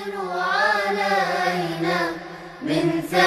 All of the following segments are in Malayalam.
علينا من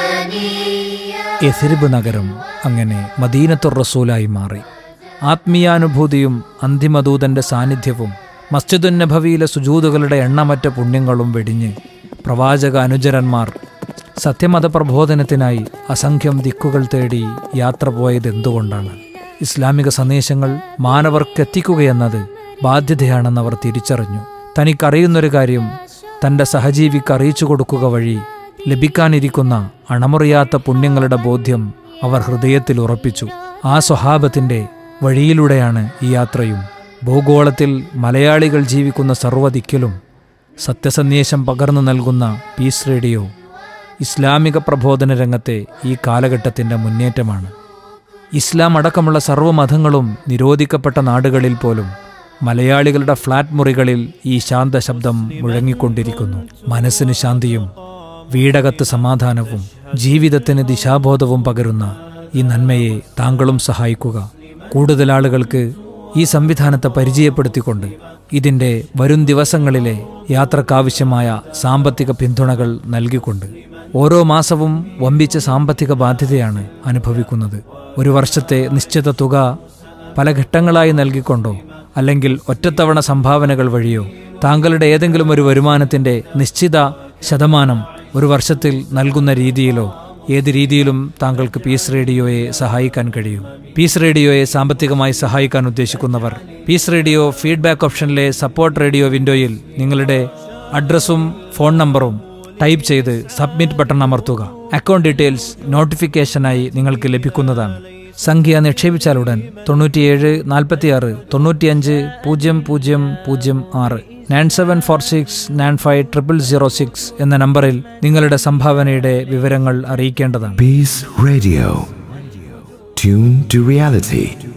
ثنيات എസിരിബ് നഗരം അങ്ങനെ മദീനത്തുർ റസൂലായി മാറി ആത്മീയാനുഭൂതിയും അന്തിമദൂതന്റെ സാന്നിധ്യവും മസ്ജിദുൻ നബവിയിലെ സുജൂതുകളുടെ എണ്ണമറ്റ പുണ്യങ്ങളും വെടിഞ്ഞ് പ്രവാചക അനുചരന്മാർ സത്യമത പ്രബോധനത്തിനായി അസംഖ്യം ദിക്കുകൾ തേടി യാത്ര പോയത് എന്തുകൊണ്ടാണ് ഇസ്ലാമിക സന്ദേശങ്ങൾ മാനവർക്കെത്തിക്കുകയെന്നത് ബാധ്യതയാണെന്ന് അവർ തിരിച്ചറിഞ്ഞു തനിക്കറിയുന്നൊരു കാര്യം തൻ്റെ സഹജീവിക്ക് അറിയിച്ചു കൊടുക്കുക വഴി ലഭിക്കാനിരിക്കുന്ന അണമുറിയാത്ത പുണ്യങ്ങളുടെ ബോധ്യം അവർ ഹൃദയത്തിൽ ഉറപ്പിച്ചു ആ സ്വഭാവത്തിൻ്റെ വഴിയിലൂടെയാണ് ഈ യാത്രയും ഭൂഗോളത്തിൽ മലയാളികൾ ജീവിക്കുന്ന സർവ്വദിക്കിലും സത്യസന്ദേശം പകർന്നു നൽകുന്ന പീസ് റേഡിയോ ഇസ്ലാമിക പ്രബോധന രംഗത്തെ ഈ കാലഘട്ടത്തിൻ്റെ മുന്നേറ്റമാണ് ഇസ്ലാം അടക്കമുള്ള സർവ്വമതങ്ങളും നിരോധിക്കപ്പെട്ട നാടുകളിൽ പോലും മലയാളികളുടെ ഫ്ലാറ്റ് മുറികളിൽ ഈ ശാന്ത ശബ്ദം മുഴങ്ങിക്കൊണ്ടിരിക്കുന്നു മനസ്സിന് ശാന്തിയും വീടകത്ത് സമാധാനവും ജീവിതത്തിന് ദിശാബോധവും പകരുന്ന ഈ നന്മയെ താങ്കളും സഹായിക്കുക കൂടുതൽ ആളുകൾക്ക് ഈ സംവിധാനത്തെ പരിചയപ്പെടുത്തിക്കൊണ്ട് ഇതിൻ്റെ വരും ദിവസങ്ങളിലെ യാത്രക്കാവശ്യമായ സാമ്പത്തിക പിന്തുണകൾ നൽകിക്കൊണ്ട് ഓരോ മാസവും വമ്പിച്ച സാമ്പത്തിക ബാധ്യതയാണ് അനുഭവിക്കുന്നത് ഒരു വർഷത്തെ നിശ്ചിത തുക പല ഘട്ടങ്ങളായി നൽകിക്കൊണ്ടോ അല്ലെങ്കിൽ ഒറ്റത്തവണ സംഭാവനകൾ വഴിയോ താങ്കളുടെ ഏതെങ്കിലും ഒരു വരുമാനത്തിൻ്റെ നിശ്ചിത ശതമാനം ഒരു വർഷത്തിൽ നൽകുന്ന രീതിയിലോ ഏത് രീതിയിലും താങ്കൾക്ക് പീസ് റേഡിയോയെ സഹായിക്കാൻ കഴിയും പീസ് റേഡിയോയെ സാമ്പത്തികമായി സഹായിക്കാൻ ഉദ്ദേശിക്കുന്നവർ പീസ് റേഡിയോ ഫീഡ്ബാക്ക് ഓപ്ഷനിലെ സപ്പോർട്ട് റേഡിയോ വിൻഡോയിൽ നിങ്ങളുടെ അഡ്രസ്സും ഫോൺ നമ്പറും ടൈപ്പ് ചെയ്ത് സബ്മിറ്റ് ബട്ടൺ അമർത്തുക അക്കൗണ്ട് ഡീറ്റെയിൽസ് നോട്ടിഫിക്കേഷനായി നിങ്ങൾക്ക് ലഭിക്കുന്നതാണ് സംഖ്യ നിക്ഷേപിച്ചാലുടൻ തൊണ്ണൂറ്റിയേഴ് നാൽപ്പത്തിയാറ് തൊണ്ണൂറ്റിയഞ്ച് പൂജ്യം പൂജ്യം പൂജ്യം ആറ് nine seven four six nine five triple zero six എന്ന നമ്പറിൽ നിങ്ങളുടെ സംഭാവനയുടെ വിവരങ്ങൾ അറിയിക്കേണ്ടതാണ് Peace Radio. Tune to reality.